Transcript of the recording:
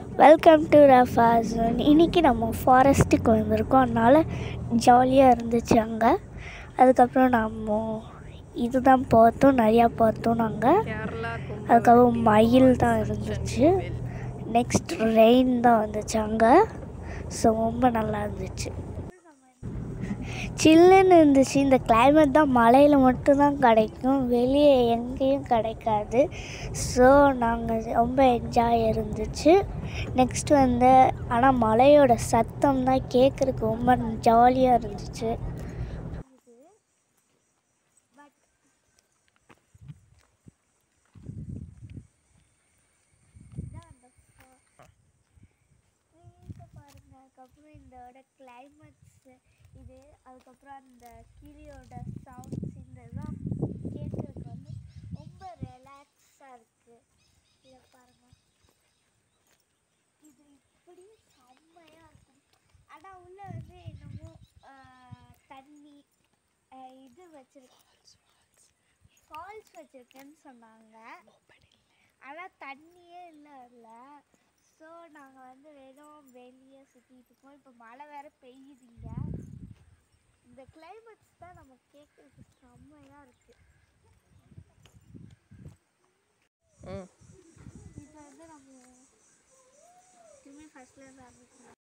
welcome to ரஃபாசன் இன்னைக்கு நம்ம ஃபாரஸ்ட்டுக்கு வந்திருக்கோம் அதனால் ஜாலியாக இருந்துச்சு அங்கே அதுக்கப்புறம் நம்ம இதுதான் பார்த்தோம் நிறையா பார்த்தோம் நாங்கள் கேரளா அதுக்கப்புறம் மயில் தான் இருந்துச்சு நெக்ஸ்ட் ரெயின் தான் வந்துச்சு அங்கே ஸோ ரொம்ப நல்லா இருந்துச்சு சில்லுன்னு இருந்துச்சு இந்த climate தான் மலையில் மட்டும்தான் கிடைக்கும் வெளியே எங்கேயும் கிடைக்காது ஸோ நாங்கள் ரொம்ப என்ஜாய் இருந்துச்சு நெக்ஸ்ட் வந்து ஆனால் மலையோட சத்தம் தான் கேட்குறதுக்கு ரொம்ப ஜாலியாக இருந்துச்சு பாருங்க அதுக்கப்புறம் இதோட கிளைமேட்ஸ் இது அதுக்கப்புறம் அந்த கிளியோட சவுண்ட்ஸ் இந்த இதெல்லாம் கேட்குறதுக்கு வந்து ரொம்ப ரிலாக்ஸாக இருக்குது இதை பாருங்க இது இப்படி செம்மையாக இருக்கும் ஆனால் உள்ள வந்து என்னமோ ஆஹ், தண்ணி ஆஹ், இது வச்சிருக்கு ஃபால்ஸ் வச்சிருக்கேன்னு சொன்னாங்க ஆனால் தண்ணியே இல்லை அதில் ஸோ நாங்கள் வந்து வெறும் வெளியே சுற்றிட்டு இருக்கோம் இப்போ மழை வேற பெய்யுதுங்க இந்த கிளைமேட்ஸ் தான் நம்ம கேட்குறதுக்கு செம்மையாக இருக்குது ம் இப்போ வந்து நம்ம திரும்பி ஃபஸ்ட்லேருந்து ஆரம்பிக்கலாம்